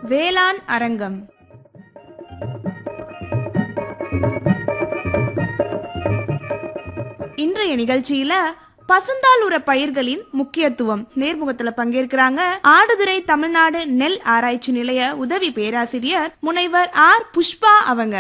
வேளாண் அரங்கம் இன்றைய நிகழ்ச்சியில பசுந்தாள் உர பயிர்களின் முக்கியத்துவம் நேர்முகத்துல பங்கேற்கிறாங்க ஆடுதுறை தமிழ்நாடு நெல் ஆராய்ச்சி நிலைய உதவி பேராசிரியர் முனைவர் ஆர் புஷ்பா அவங்க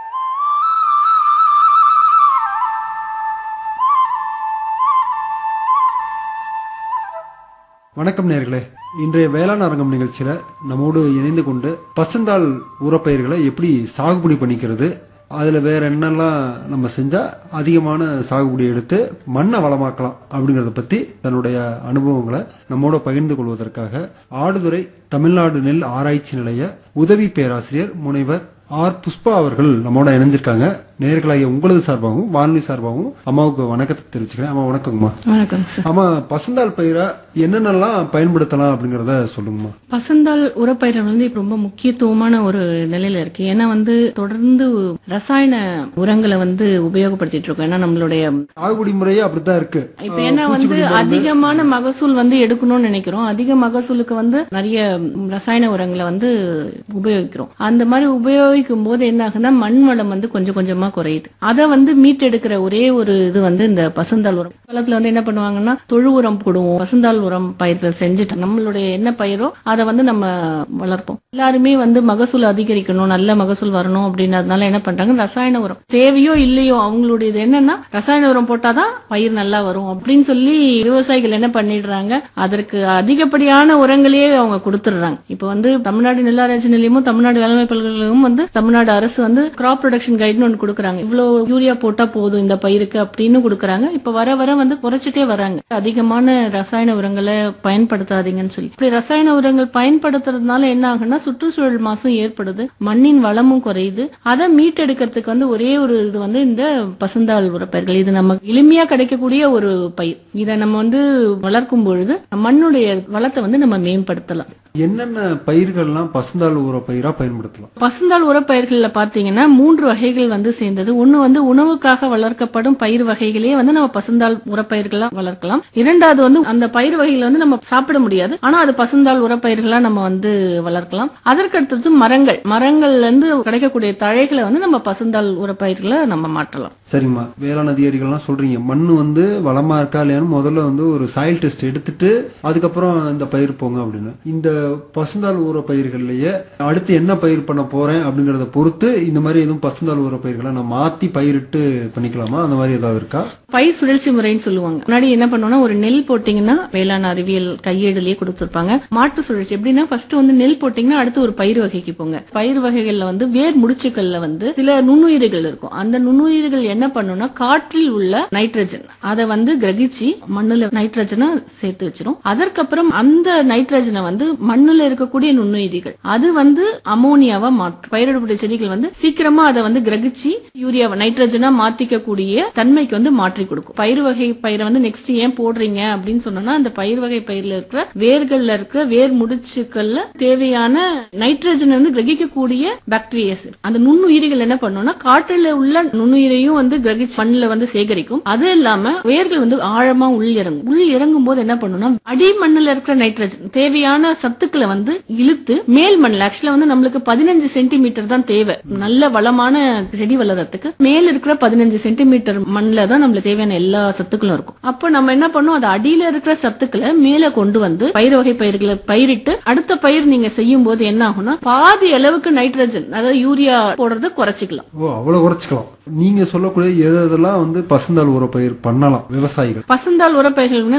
வணக்கம் நேர்களே இன்றைய வேளாண் அரங்கம் நிகழ்ச்சியில நம்மோடு இணைந்து கொண்டு பசுந்தாள் உரப்பயிர்களை எப்படி சாகுபடி பண்ணிக்கிறது அதுல வேற என்னெல்லாம் நம்ம செஞ்சா அதிகமான சாகுபடி எடுத்து மண்ணை வளமாக்கலாம் அப்படிங்கறத பத்தி தன்னுடைய அனுபவங்களை நம்மோட பகிர்ந்து கொள்வதற்காக ஆடுதுறை தமிழ்நாடு நெல் ஆராய்ச்சி நிலைய உதவி பேராசிரியர் முனைவர் ஆர் புஷ்பா அவர்கள் நம்மோட இணைஞ்சிருக்காங்க நேர்களாகிய உங்களது சார்பாகவும் வானொலி சார்பாகவும் அம்மாவுக்கு வணக்கத்தை தெரிவிச்சுக்கிறேன் அம்மா வணக்கங்கம்மா வணக்கம் சார் ஆமா பசுந்தாள் பயிரை என்னென்னலாம் பயன்படுத்தலாம் அப்படிங்கறத சொல்லுங்கம்மா பசுந்தாள் உரப்பயிர்கள் வந்து இப்ப ரொம்ப முக்கியத்துவமான ஒரு நிலையில இருக்கு ஏன்னா வந்து தொடர்ந்து ரசாயன உரங்களை வந்து உபயோகப்படுத்திட்டு இருக்கோம் ஏன்னா நம்மளுடைய சாகுபடி முறையே அப்படித்தான் இருக்கு இப்ப ஏன்னா வந்து அதிகமான மகசூல் வந்து எடுக்கணும்னு நினைக்கிறோம் அதிக மகசூலுக்கு வந்து நிறைய ரசாயன உரங்களை வந்து உபயோகிக்கிறோம் அந்த மாதிரி உபயோகிக்கும் போது என்ன ஆகுதுன்னா மண் வளம் வந்து கொஞ்சம் கொஞ்சமா குறையுது அதை வந்து மீட்டெடுக்கிற ஒரே ஒரு இது வந்து இந்த பசுந்தாள் உரம் காலத்துல வந்து என்ன பண்ணுவாங்கன்னா தொழு உரம் போடுவோம் பசுந்தாள் உரம் பயிர்கள் செஞ்சுட்டு நம்மளுடைய என்ன பயிரோ அதை வந்து நம்ம வளர்ப்போம் எல்லாருமே வந்து மகசூல் அதிகரிக்கணும் நல்ல மகசூல் வரணும் அப்படின்றதுனால என்ன பண்றாங்க ரசாயன உரம் தேவையோ இல்லையோ அவங்களுடைய இது என்னன்னா ரசாயன உரம் போட்டாதான் பயிர் நல்லா வரும் அப்படின்னு சொல்லி விவசாயிகள் என்ன பண்ணிடுறாங்க அதற்கு அதிகப்படியான உரங்களையே அவங்க கொடுத்துடுறாங்க இப்ப வந்து தமிழ்நாடு நெல்லாராய்ச்சி நிலையமும் தமிழ்நாடு வேளாண்மை பல்கலைக்கழகமும் வந்து தமிழ்நாடு அரசு வந்து கிராப் ப்ரொடக்ஷன் கைட்னு ஒன்று கொடுக்குறாங்க இவ்வளவு யூரியா போட்டா போதும் இந்த பயிருக்கு அப்படின்னு கொடுக்குறாங்க இப்ப வர வர வந்து குறைச்சிட்டே வராங்க அதிகமான ரசாயன உரங்களை பயன்படுத்தாதீங்கன்னு சொல்லி இப்படி ரசாயன உரங்கள் பயன்படுத்துறதுனால என்ன ஆகுன்னா சுற்றுச்சூழல் மாசும் ஏற்படுது மண்ணின் வளமும் குறையுது அதை மீட்டெடுக்கிறதுக்கு வந்து ஒரே ஒரு இது வந்து இந்த பசுந்தாள் உரப்பயிர்கள் இது நமக்கு எளிமையா கிடைக்கக்கூடிய ஒரு பயிர் இதை நம்ம வந்து வளர்க்கும் பொழுது மண்ணுடைய வளத்தை வந்து நம்ம மேம்படுத்தலாம் என்னென்ன பயிர்கள்லாம் பசுந்தாள் உர பயிரா பயன்படுத்தலாம் பசுந்தாள் உரப்பயிர்கள்ல பாத்தீங்கன்னா மூன்று வகைகள் வந்து சேர்ந்தது ஒன்னு வந்து உணவுக்காக வளர்க்கப்படும் பயிர் வகைகளே வந்து நம்ம பசுந்தாள் உரப்பயிர்களா வளர்க்கலாம் இரண்டாவது வந்து அந்த பயிர் வகைகளை வந்து நம்ம சாப்பிட முடியாது ஆனா அது பசுந்தாள் உரப்பயிர்களா நம்ம வந்து வளர்க்கலாம் அதற்கடுத்தது மரங்கள் மரங்கள்ல இருந்து கிடைக்கக்கூடிய தழைகளை வந்து நம்ம பசுந்தாள் உரப்பயிர்களை நம்ம மாற்றலாம் சரிம்மா வேளாண் அதிகாரிகள்லாம் சொல்றீங்க மண்ணு வந்து வளமா இருக்கா இல்லையான்னு முதல்ல வந்து ஒரு சாயில் டெஸ்ட் எடுத்துட்டு அதுக்கப்புறம் இந்த பயிர் போங்க அப்படின்னு இந்த பசுந்தாள் ஊற பயிர்கள்லயே அடுத்து என்ன பயிர் பண்ண போறேன் அப்படிங்கறத பொறுத்து இந்த மாதிரி எதுவும் பசுந்தாள் ஊற பயிர்களை நான் மாத்தி பயிரிட்டு பண்ணிக்கலாமா அந்த மாதிரி ஏதாவது இருக்கா பயிர் சுழற்சி முறைன்னு சொல்லுவாங்க முன்னாடி என்ன பண்ணுவோம்னா ஒரு நெல் போட்டீங்கன்னா வேளாண் அறிவியல் கையேடுலயே கொடுத்திருப்பாங்க மாட்டு சுழற்சி எப்படின்னா ஃபர்ஸ்ட் வந்து நெல் போட்டீங்கன்னா அடுத்து ஒரு பயிர் வகைக்கு போங்க பயிர் வகைகள்ல வந்து வேர் முடிச்சுக்கள்ல வந்து சில நுண்ணுயிர்கள் இருக்கும் அந்த நுண்ணுயிர்கள் என்ன பண்ணும்னா காற்றில் உள்ள நைட்ரஜன் அதை வந்து கிரகிச்சு மண்ணுல நைட்ரஜனை சேர்த்து வச்சிரும் அதற்கப்புறம் அந்த நைட்ரஜனை வந்து மண்ணுல இருக்கக்கூடிய நுண்ணுயிரிகள் அது வந்து அமோனியாவா மாற்றும் பயிரிடக்கூடிய செடிகள் வந்து சீக்கிரமா அதை வந்து கிரகிச்சு யூரியாவை நைட்ரஜனா மாத்திக்க கூடிய தன்மைக்கு வந்து மாற்றி கொடுக்கும் பயிர் வகை பயிரை வந்து நெக்ஸ்ட் ஏன் போடுறீங்க அப்படின்னு சொன்னோம்னா அந்த பயிர் வகை பயிர்ல இருக்கிற வேர்கள்ல இருக்கிற வேர் முடிச்சுக்கள்ல தேவையான நைட்ரஜன் வந்து கிரகிக்கக்கூடிய பாக்டீரியாஸ் அந்த நுண்ணுயிரிகள் என்ன பண்ணும்னா காற்றுல உள்ள நுண்ணுயிரையும் வந்து கிரகிச்சு மண்ணுல வந்து சேகரிக்கும் அது இல்லாம வேர்கள் வந்து ஆழமா உள் இறங்கும் உள் இறங்கும் போது என்ன பண்ணும்னா அடி மண்ணுல இருக்கிற நைட்ரஜன் தேவையான சத்துக்களை வந்து இழுத்து மேல் மண்ணில் ஆக்சுவலா வந்து நம்மளுக்கு பதினஞ்சு சென்டிமீட்டர் தான் தேவை நல்ல வளமான செடி வளர்றதுக்கு மேல இருக்கிற பதினஞ்சு சென்டிமீட்டர் மண்ணில் தான் நம்மளுக்கு தேவையான எல்லா சத்துக்களும் இருக்கும் அப்போ நம்ம என்ன பண்ணோம் அது அடியில இருக்கிற சத்துக்களை மேல கொண்டு வந்து பயிர் வகை பயிர்களை பயிரிட்டு அடுத்த பயிர் நீங்க செய்யும் போது என்ன ஆகும்னா பாதி அளவுக்கு நைட்ரஜன் அதாவது யூரியா போடுறத குறைச்சிக்கலாம் ஓ அவ்வளவு குறைச்சிக்கலாம் நீங்க சொல்லக்கூடிய எது எதெல்லாம் வந்து பசுந்தாள் உர பயிர் பண்ணலாம் விவசாயிகள் பசுந்தாள் உரப்பயிர்கள்